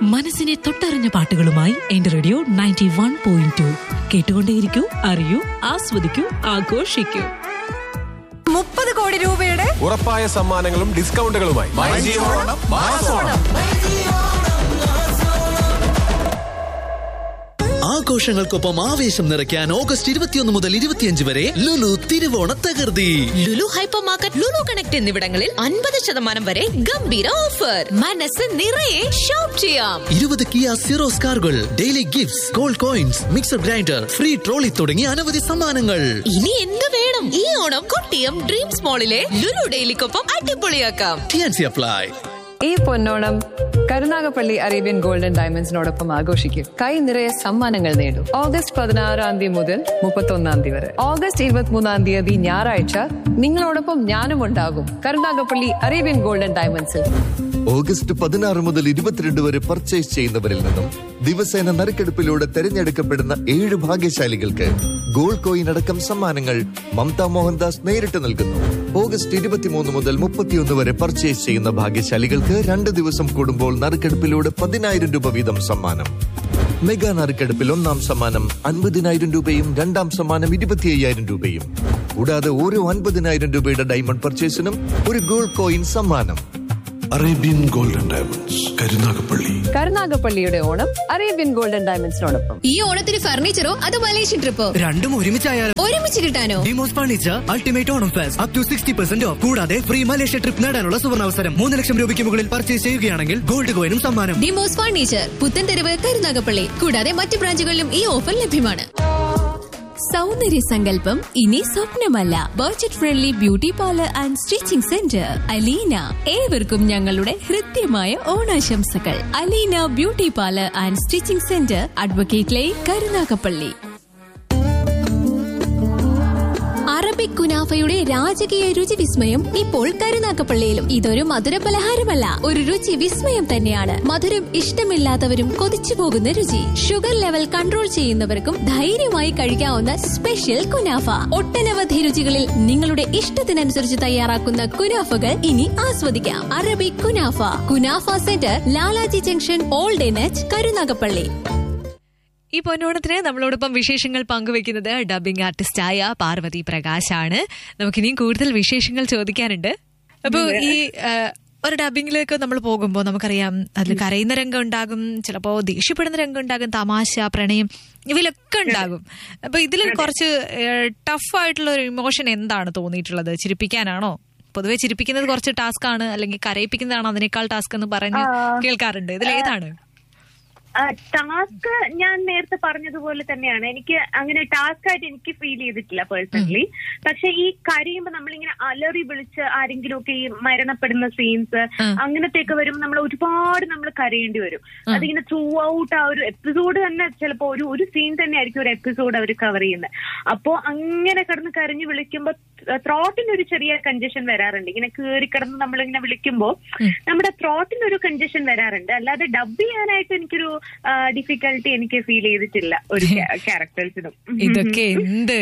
മനസ്സിനെ തൊട്ടറിഞ്ഞ പാട്ടുകളുമായി എന്റെ radio ninety one point two കേട്ടുകൊണ്ടേയിരിക്കൂ അറിയൂ ആസ്വദിക്കൂ ആഘോഷിക്കൂ മുപ്പത് കോടി രൂപയുടെ ഉറപ്പായ സമ്മാനങ്ങളും ഡിസ്കൗണ്ടുകളുമായി ആഘോഷങ്ങൾക്കൊപ്പം ആവേശം നിറയ്ക്കാൻ ഓഗസ്റ്റ് ഇരുപത്തിയൊന്ന് മുതൽ ഇരുപത്തിയഞ്ച് വരെ ലുലു തിരുവോണ തകർത്തി Lulu hypermarket Lulu connect എന്നിവിടങ്ങളിൽ അൻപത് ശതമാനം വരെ ഗംഭീര ഓഫർ മനസ്സ് നിറയെ ഷോപ്പ് ചെയ്യാം ഇരുപത് കിയ സീറോസ് കാറുകൾ daily gifts gold coins mixer grinder free trolley തുടങ്ങിയ അനവധി സമ്മാനങ്ങൾ ഇനി എന്ത് വേണം ഈ ഓണം കൊട്ടിയം ഡ്രീംസ് മോളിലെ ലുലു ഡെയിലിക്കൊപ്പം അടിപൊളിയാക്കാം ടിയാൻസി അപ്ലൈ ഈ പൊന്നോണം കരുനാഗപ്പള്ളി അറേബ്യൻ ഗോൾഡൻ ഡയമണ്ട്സിനോടൊപ്പം ആഘോഷിക്കും കൈ നിറയെ സമ്മാനങ്ങൾ നേടും ഓഗസ്റ്റ് പതിനാറാം തീയതി മുതൽ മുപ്പത്തൊന്നാം തീയതി വരെ ഓഗസ്റ്റ് ഇരുപത്തിമൂന്നാം തീയതി ഞായറാഴ്ച നിങ്ങളോടൊപ്പം ഞാനും ഉണ്ടാകും കരുനാഗപ്പള്ളി അറേബ്യൻ ഗോൾഡൻ ഡയമണ്ട്സിൽ ഓഗസ്റ്റ് പതിനാറ് മുതൽ ഇരുപത്തിരണ്ട് വരെ പർച്ചേസ് ചെയ്യുന്നവരിൽ നിന്നും ദിവസേന നറുക്കെടുപ്പിലൂടെ തെരഞ്ഞെടുക്കപ്പെടുന്ന ഏഴ് ഭാഗ്യശാലികൾക്ക് ഗോൾഡ് കോയിൻ അടക്കം സമ്മാനങ്ങൾ മമത മോഹൻദാസ് നേരിട്ട് നൽകുന്നു ഓഗസ്റ്റ് ഇരുപത്തിമൂന്ന് മുതൽ മുപ്പത്തിയൊന്ന് വരെ പർച്ചേസ് ചെയ്യുന്ന ഭാഗ്യശാലികൾക്ക് രണ്ട് ദിവസം കൂടുമ്പോൾ നറുക്കെടുപ്പിലൂടെ പതിനായിരം രൂപ വീതം സമ്മാനം മെഗാ നറുക്കെടുപ്പിൽ ഒന്നാം സമ്മാനം അൻപതിനായിരം രൂപയും രണ്ടാം സമ്മാനം ഇരുപത്തി അയ്യായിരം രൂപയും കൂടാതെ ഓരോ അൻപതിനായിരം രൂപയുടെ ഡയമണ്ട് പർച്ചേസിനും ഒരു ഗോൾഡ് കോയിൻ സമ്മാനം അറേബ്യൻ ഗോൾഡൻ ഡയമണ്ട്സ് കരുനാഗപ്പള്ളി കരുനാഗപ്പള്ളിയുടെ ഓണം അറേബ്യൻ ഗോൾഡൻ ഡയമണ്ട്സിനോടൊപ്പം ഈ ഓണത്തിന് ഫർണിച്ചറോ അതോ മലേഷ്യൻ ട്രിപ്പോ രണ്ടും ഒരുമിച്ചായാലും ഒരുമിച്ച് കിട്ടാനോ Demos furniture ultimate Onam fest up to sixty percent off കൂടാതെ ഫ്രീ മലേഷ്യ ട്രിപ്പ് നേടാനുള്ള സുവർണാവസരം മൂന്ന് ലക്ഷം രൂപയ്ക്ക് മുകളിൽ പർച്ചേസ് ചെയ്യുകയാണെങ്കിൽ ഗോൾഡ് കോയിനും സമ്മാനം ഡിമോസ് ഫർണിച്ചർ പുത്തൻതെരുവ് കരുനാഗപ്പള്ളി കൂടാതെ മറ്റ് ബ്രാഞ്ചുകളിലും ഈ ഓഫർ ലഭ്യമാണ് സൗന്ദര്യ സങ്കല്പം ഇനി സ്വപ്നമല്ല budget friendly beauty parlour and stitching centre Aleena ഏവർക്കും ഞങ്ങളുടെ ഹൃദ്യമായ ഓണാശംസകൾ Aleena beauty parlour and stitching centre advocate line Karunagappally Arabic കുനാഫയുടെ രാജകീയ രുചി വിസ്മയം ഇപ്പോൾ കരുനാക്കപ്പള്ളിയിലും ഇതൊരു മധുര പലഹാരമല്ല ഒരു രുചി വിസ്മയം തന്നെയാണ് മധുരം ഇഷ്ടമില്ലാത്തവരും കൊതിച്ചു പോകുന്ന രുചി ഷുഗർ ലെവൽ കൺട്രോൾ ചെയ്യുന്നവർക്കും ധൈര്യമായി കഴിക്കാവുന്ന സ്പെഷ്യൽ കുനാഫ ഒട്ടനവധി രുചികളിൽ നിങ്ങളുടെ ഇഷ്ടത്തിനനുസരിച്ച് തയ്യാറാക്കുന്ന കുനാഫകൾ ഇനി ആസ്വദിക്കാം Arabic kunafa kunafa centre Lalaji junction old H Karunagappally ഈ പൊന്നോണത്തിന് നമ്മളോടൊപ്പം വിശേഷങ്ങൾ പങ്കുവെക്കുന്നത് ഡബിംഗ് ആർട്ടിസ്റ്റായ പാർവതി പ്രകാശാണ് നമുക്കിനിയും കൂടുതൽ വിശേഷങ്ങൾ ചോദിക്കാനുണ്ട് അപ്പോൾ ഈ ആ, ഒരു ഡബിങ്ങിലേക്ക് നമ്മൾ പോകുമ്പോൾ നമുക്കറിയാം അതിൽ കരയുന്ന രംഗം ഉണ്ടാകും ചിലപ്പോൾ ദേഷ്യപ്പെടുന്ന രംഗം ഉണ്ടാകും തമാശ പ്രണയം ഇവയിലൊക്കെ ഉണ്ടാകും അപ്പൊ ഇതിൽ കുറച്ച് ടഫ് ആയിട്ടുള്ള ഒരു ഇമോഷൻ എന്താണ് തോന്നിയിട്ടുള്ളത് ചിരിപ്പിക്കാനാണോ പൊതുവെ ചിരിപ്പിക്കുന്നത് കുറച്ച് ടാസ്ക് ആണ് അല്ലെങ്കിൽ കരയിപ്പിക്കുന്നതാണ് അതിനേക്കാൾ ടാസ്ക് എന്ന് പറഞ്ഞ് കേൾക്കാറുണ്ട് ഇതിൽ ഏതാണ് ടാസ്ക് ഞാൻ നേരത്തെ പറഞ്ഞതുപോലെ തന്നെയാണ് എനിക്ക് അങ്ങനെ ടാസ്ക് ആയിട്ട് എനിക്ക് ഫീൽ ചെയ്തിട്ടില്ല പേഴ്സണലി പക്ഷെ ഈ കരയുമ്പോ നമ്മളിങ്ങനെ അലറി വിളിച്ച് ആരെങ്കിലും ഒക്കെ ഈ മരണപ്പെടുന്ന സീൻസ് അങ്ങനത്തെയൊക്കെ വരുമ്പോൾ നമ്മൾ ഒരുപാട് നമ്മൾ കരയേണ്ടി വരും അതിങ്ങനെ ത്രൂ ഔട്ട് ആ ഒരു എപ്പിസോഡ് തന്നെ ചിലപ്പോ ഒരു ഒരു സീൻ തന്നെ ആയിരിക്കും ഒരു എപ്പിസോഡ് അവർ കവർ ചെയ്യുന്നത് അപ്പോ അങ്ങനെ കിടന്ന് കരഞ്ഞു വിളിക്കുമ്പോ ത്രോട്ടിന് ഒരു ചെറിയ കഞ്ചഷൻ വരാറുണ്ട് ഇങ്ങനെ കയറി കിടന്ന് നമ്മളിങ്ങനെ വിളിക്കുമ്പോ നമ്മുടെ ത്രോട്ടിന് ഒരു കഞ്ചഷൻ വരാറുണ്ട് അല്ലാതെ ഡബ് ചെയ്യാനായിട്ട് എനിക്കൊരു ഡിഫിക്കൽട്ടി എനിക്ക് ഫീൽ ചെയ്തിട്ടില്ല ഒരു ക്യാരക്ടേഴ്സിനും ഇതൊക്കെ എന്ത്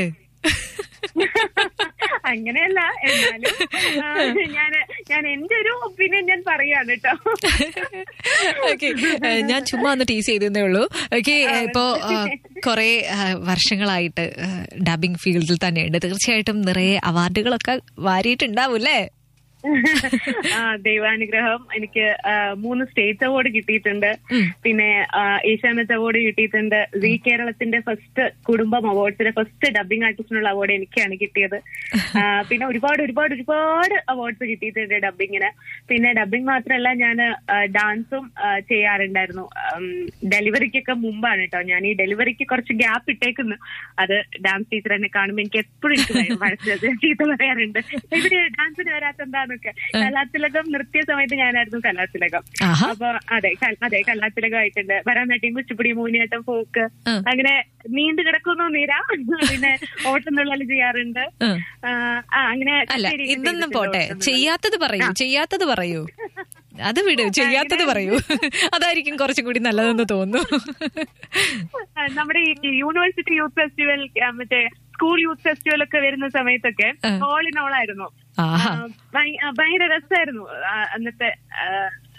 അങ്ങനെയല്ല എന്നാലും ഞാൻ ഞാൻ എന്റെ ഒരു ഒപ്പീനിയൻ ഞാൻ പറയാണ് കേട്ടോ ഓക്കെ ഞാൻ ചുമ്മാ ഒന്ന് ടീസ് ചെയ്തേ ഉള്ളൂ ഓക്കെ ഇപ്പോ കുറെ വർഷങ്ങളായിട്ട് ഡബിംഗ് ഫീൽഡിൽ തന്നെയുണ്ട് തീർച്ചയായിട്ടും നിറയെ അവാർഡുകളൊക്കെ വാരിയിട്ടുണ്ടാവും അല്ലേ ആ ദൈവാനുഗ്രഹം എനിക്ക് ആ, മൂന്ന് സ്റ്റേറ്റ് അവാർഡ് കിട്ടിയിട്ടുണ്ട് പിന്നെ ആ, ഏഷ്യാനെറ്റ് അവാർഡ് കിട്ടിയിട്ടുണ്ട് സി കേരളത്തിന്റെ ഫസ്റ്റ് കുടുംബം അവാർഡ്സിന്റെ ഫസ്റ്റ് ഡബിംഗ് ആർട്ടിസ്റ്റിനുള്ള അവാർഡ് എനിക്കാണ് കിട്ടിയത് ആ, പിന്നെ ഒരുപാട് ഒരുപാട് ഒരുപാട് അവാർഡ്സ് കിട്ടിയിട്ടുണ്ട് ഡബിങ്ങിന് പിന്നെ ഡബിംഗ് മാത്രമല്ല ഞാൻ ഡാൻസും ചെയ്യാറുണ്ടായിരുന്നു ഡെലിവറിക്കൊക്കെ മുമ്പാണ് കേട്ടോ ഞാൻ ഈ ഡെലിവറിക്ക് കുറച്ച് ഗ്യാപ്പ് ഇട്ടേക്കുന്നു അത് ഡാൻസ് ടീച്ചർ എന്നെ കാണുമ്പോൾ എനിക്ക് എപ്പോഴും എനിക്ക് മനസ്സിലത് ചീത്ത പറയാറുണ്ട് ഇവര് ഡാൻസിന് വരാത്ത എന്താന്നൊക്കെ കലാതിലകം നിർത്തിയ സമയത്ത് ഞാനായിരുന്നു കലാതിലകം ആഹാ. അപ്പൊ അതെ കൽ- അതെ കലാതിലകം ആയിട്ടുണ്ട് ഭരതനാട്യം കുച്ചിപ്പുടി മോഹിനിയാട്ടം ഫോക്ക് ഉം. അങ്ങനെ നീണ്ടു കിടക്കുന്നു നീര പിന്നെ ഓട്ടം തുള്ളൽ ചെയ്യാറുണ്ട് ഉം. ആ, ആ, അങ്ങനെ അല്ല കച്ചേരിയൊക്കെ ഇതൊന്നും ചെയ്തിട്ടുണ്ട് പോട്ടെ ഓട്ടം തുള്ളൽ. ചെയ്യാത്തത് പറയൂ ചെയ്യാത്തത് പറയൂ അത് വിട് ചെയ്യാത്തത് പറയൂ അതായിരിക്കും കുറച്ചും കൂടി നല്ലതെന്ന് തോന്നുന്നു ആ, നമ്മുടെ ഈ യൂണിവേഴ്സിറ്റി യൂത്ത് ഫെസ്റ്റിവൽ ആ, മറ്റേ സ്കൂൾ യൂത്ത് ഫെസ്റ്റിവൽ ഒക്കെ വരുന്ന സമയത്തൊക്കെ ഓൾ ഇൻ ഓൾ ആയിരുന്നു ആഹാ. ആ, ഭയ- ആ, ഭയങ്കര രസമായിരുന്നു ആ, അന്നത്തെ ആ,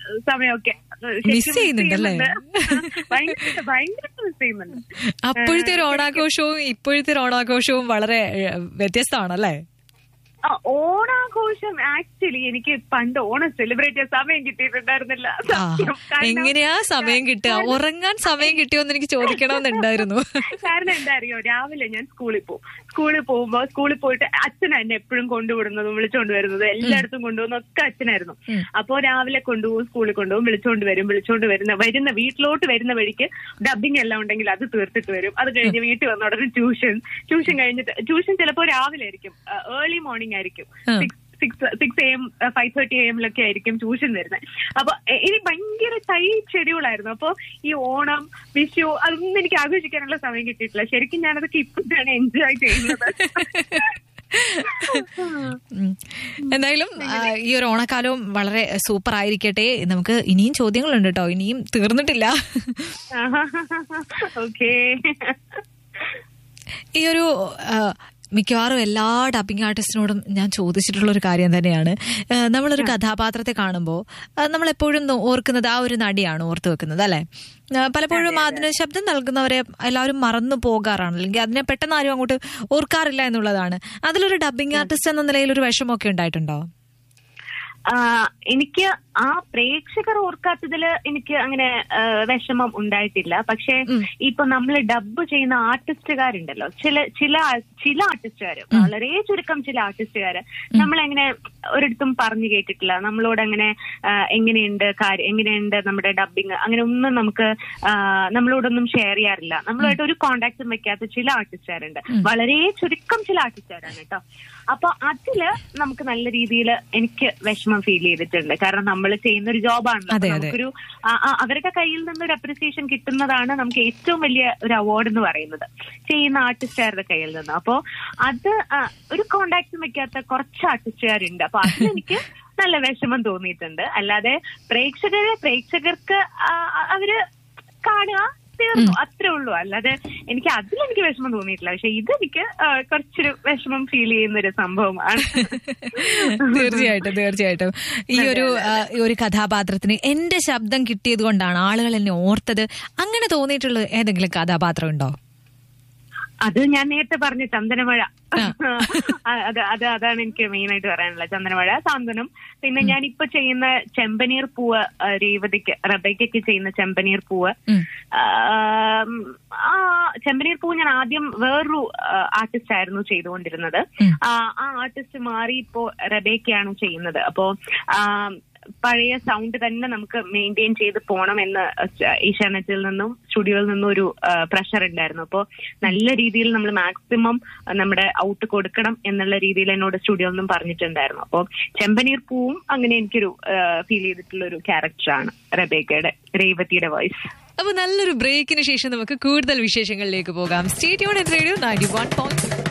സമയമൊക്കെ ശരിക്കും Miss ചെയ്യുന്നുണ്ടല്ലേ? ചെയ്യുന്നുണ്ട്. ഭയങ്കര ഭയങ്കര മിസ് ചെയ്യുന്നുണ്ട് അപ്പോഴത്തെ ഒരു ഓണാഘോഷവും ഇപ്പോഴത്തെ ഒരു ഓണാഘോഷവും വളരെ ഏഹ്, വ്യത്യസ്തമാണല്ലേ ആ, ഓണാഘോഷം ആക്ച്വലി എനിക്ക് പണ്ട് ഓണം സെലിബ്രേറ്റ് ചെയ്യാൻ സമയം കിട്ടിയിട്ടുണ്ടായിരുന്നില്ല ആ സത്യം. കാരണം എങ്ങനെയാ സമയം കിട്ടുക ഉറങ്ങാൻ സമയം കിട്ടിയോന്ന് എനിക്ക് ചോദിക്കണമെന്നുണ്ടായിരുന്നു കാരണം എന്താ അറിയോ രാവിലെ ഞാൻ സ്കൂളിൽ പോകും സ്കൂളിൽ പോകുമ്പോ സ്കൂളിൽ പോയിട്ട് അച്ഛനാ എന്നെ എപ്പോഴും കൊണ്ടുവിടുന്നതും വിളിച്ചോണ്ട് വരുന്നതും എല്ലായിടത്തും കൊണ്ടുപോകുന്ന ഒക്കെ അച്ഛനായിരുന്നു അപ്പോ രാവിലെ കൊണ്ടുപോകും സ്കൂളിൽ കൊണ്ടുപോകും വിളിച്ചോണ്ട് വരും വിളിച്ചോണ്ട് വരുന്ന വരുന്ന വീട്ടിലോട്ട് വരുന്ന വഴിക്ക് ഡബിങ് എല്ലാം ഉണ്ടെങ്കിൽ അത് തീർത്തിട്ട് വരും അത് കഴിഞ്ഞ് വീട്ടിൽ വന്ന ഉടനെ ട്യൂഷൻ ട്യൂഷൻ കഴിഞ്ഞിട്ട് ട്യൂഷൻ ചിലപ്പോ രാവിലെ ആയിരിക്കും ഏർലി മോർണിംഗ് ആയിരിക്കും six six M five thirty A എമ്മിലൊക്കെ ആയിരിക്കും ട്യൂഷൻ വരുന്നത് അപ്പൊ എ- ഇനി ഭയങ്കര ടൈറ്റ് ഷെഡ്യൂൾ ആയിരുന്നു അപ്പൊ ഈ ഓണം വിഷു അതൊന്നും എനിക്ക് ആഘോഷിക്കാനുള്ള സമയം കിട്ടിയിട്ടില്ല ശരിക്കും ഞാനതൊക്കെ ഇപ്പോഴാണ് എൻജോയ് ചെയ്യുന്നത് ഉം. എന്തായാലും ആ, ഈ ഒരു ഓണക്കാലവും വളരെ സൂപ്പർ ആയിരിക്കട്ടെ നമുക്ക് ഇനിയും ചോദ്യങ്ങളുണ്ട് കേട്ടോ ഇനിയും തീർന്നിട്ടില്ല ഓക്കേ ഈ ഒരു ആ, മിക്കവാറും എല്ലാ ഡബിങ് ആർട്ടിസ്റ്റിനോടും ഞാൻ ചോദിച്ചിട്ടുള്ള ഒരു കാര്യം തന്നെയാണ് ആ, നമ്മളൊരു കഥാപാത്രത്തെ കാണുമ്പോൾ നമ്മൾ എപ്പോഴും നോ- ഓർക്കുന്നത് ആ ഒരു നടിയാണ് ഓർത്ത് വെക്കുന്നത് അല്ലെ ആ, പലപ്പോഴും അതിന് ശബ്ദം നൽകുന്നവരെ എല്ലാവരും മറന്നു പോകാറാണ് അല്ലെങ്കിൽ അതിനെ പെട്ടെന്ന് ആരും അങ്ങോട്ട് ഓർക്കാറില്ല എന്നുള്ളതാണ് അതിലൊരു ഡബിങ് ആർട്ടിസ്റ്റ് എന്ന നിലയിൽ ഒരു വിഷമമൊക്കെ ഉണ്ടായിട്ടുണ്ടോ ആ, എനിക്ക് ആ പ്രേക്ഷകർ ഓർക്കാത്തതില് എനിക്ക് അങ്ങനെ ആ, വിഷമം ഉണ്ടായിട്ടില്ല പക്ഷെ ഇപ്പൊ നമ്മൾ ഡബ് ചെയ്യുന്ന ആർട്ടിസ്റ്റുകാരുണ്ടല്ലോ ചില ചില ആ- ചില ആർട്ടിസ്റ്റുകാര് വളരെ ചുരുക്കം ചില ആർട്ടിസ്റ്റുകാര് നമ്മളെങ്ങനെ ഒരിടത്തും പറഞ്ഞു കേട്ടിട്ടില്ല നമ്മളോട് അങ്ങനെ ആ, എങ്ങനെയുണ്ട് കാര്യം എങ്ങനെയുണ്ട് നമ്മുടെ ഡബിങ് അങ്ങനെ ഒന്നും നമുക്ക് ആ, നമ്മളോടൊന്നും ഷെയർ ചെയ്യാറില്ല നമ്മളുമായിട്ട് ഒരു കോണ്ടാക്ടും വെക്കാത്ത ചില ആർട്ടിസ്റ്റുകാരുണ്ട് വളരെ ചുരുക്കം ചില ആർട്ടിസ്റ്റുകാരാണ് കേട്ടോ അപ്പൊ അതില് നമുക്ക് നല്ല രീതിയിൽ എനിക്ക് വിഷമം ഫീൽ ചെയ്തിട്ടുണ്ട് കാരണം നമ്മൾ ചെയ്യുന്ന ഒരു ജോബാണല്ലോ അതെ, അപ്പൊ അതെ. നമുക്കൊരു ആ, ആ, അവരുടെ കയ്യിൽ നിന്നൊരു അപ്രിസിയേഷൻ കിട്ടുന്നതാണ് നമുക്ക് ഏറ്റവും വലിയ ഒരു അവാർഡ് എന്ന് പറയുന്നത് ചെയ്യുന്ന ആർട്ടിസ്റ്റുകാരുടെ കയ്യിൽ നിന്ന് അപ്പോ അത് ആ, ഒരു കോണ്ടാക്ടും വെക്കാത്ത കുറച്ച് ആർട്ടിസ്റ്റുകാരുണ്ട് അപ്പൊ അതിലെനിക്ക് നല്ല വിഷമം തോന്നിയിട്ടുണ്ട് അല്ലാതെ പ്രേക്ഷകരെ പ്രേക്ഷകർക്ക് ആ, ആ, അവര് കാണുക തീർന്നു അത്രേ ഉള്ളൂ അല്ലാതെ എനിക്ക് അതിലെനിക്ക് വിഷമം തോന്നിയിട്ടില്ല പക്ഷെ ഇതെനിക്ക് ആ, കുറച്ചൊരു വിഷമം ഫീൽ ചെയ്യുന്ന ഒരു സംഭവമാണ് തീർച്ചയായിട്ടും തീർച്ചയായിട്ടും ഈ ഒരു ആ, ഈ ഒരു കഥാപാത്രത്തിന് എന്റെ ശബ്ദം കിട്ടിയത് കൊണ്ടാണ് ആളുകൾ എന്നെ ഓർത്തത് അങ്ങനെ തോന്നിയിട്ടുള്ള ഏതെങ്കിലും കഥാപാത്രം ഉണ്ടോ അത് ഞാൻ നേരത്തെ പറഞ്ഞ ചന്ദനമഴ ആ, അത് അത് അതാണ് എനിക്ക് മെയിൻ ആയിട്ട് പറയാനുള്ളത് ചന്ദനമഴ സാന്ത്വനം പിന്നെ ഞാൻ ഇപ്പൊ ചെയ്യുന്ന ചെമ്പനീർ പൂവ് ആ, രേവതിക്ക് റബയ്ക്കൊക്കെ ചെയ്യുന്ന ചെമ്പനീർ പൂവ് ആം, ആ ചെമ്പനീർ പൂവ് ഞാൻ ആദ്യം വേറൊരു ആർട്ടിസ്റ്റ് ആയിരുന്നു ചെയ്തുകൊണ്ടിരുന്നത് ആ ആ ആർട്ടിസ്റ്റ് മാറി ഇപ്പോ റബേക്കയാണ് ചെയ്യുന്നത് അപ്പോ ആം, പഴയ സൗണ്ട് തന്നെ നമുക്ക് മെയിൻറ്റെയിൻ ചെയ്ത് പോകണം എന്ന് ഏഷ്യാനെറ്റിൽ നിന്നും സ്റ്റുഡിയോയിൽ നിന്നും ഒരു പ്രഷർ ഉണ്ടായിരുന്നു അപ്പോൾ നല്ല രീതിയിൽ നമ്മൾ മാക്സിമം നമ്മുടെ ഔട്ട് കൊടുക്കണം എന്നുള്ള രീതിയിൽ എന്നോട് സ്റ്റുഡിയോയിൽ നിന്നും പറഞ്ഞിട്ടുണ്ടായിരുന്നു അപ്പോൾ ചെമ്പനീർ പൂവും അങ്ങനെ എനിക്കൊരു ഫീൽ ചെയ്തിട്ടുള്ള ഒരു ക്യാരക്ടറാണ് റബേക്കയുടെ രേവതിയുടെ വോയിസ് അപ്പൊ നല്ലൊരു ബ്രേക്കിന് ശേഷം നമുക്ക് കൂടുതൽ വിശേഷങ്ങളിലേക്ക് പോകാം state unit radio ninety one point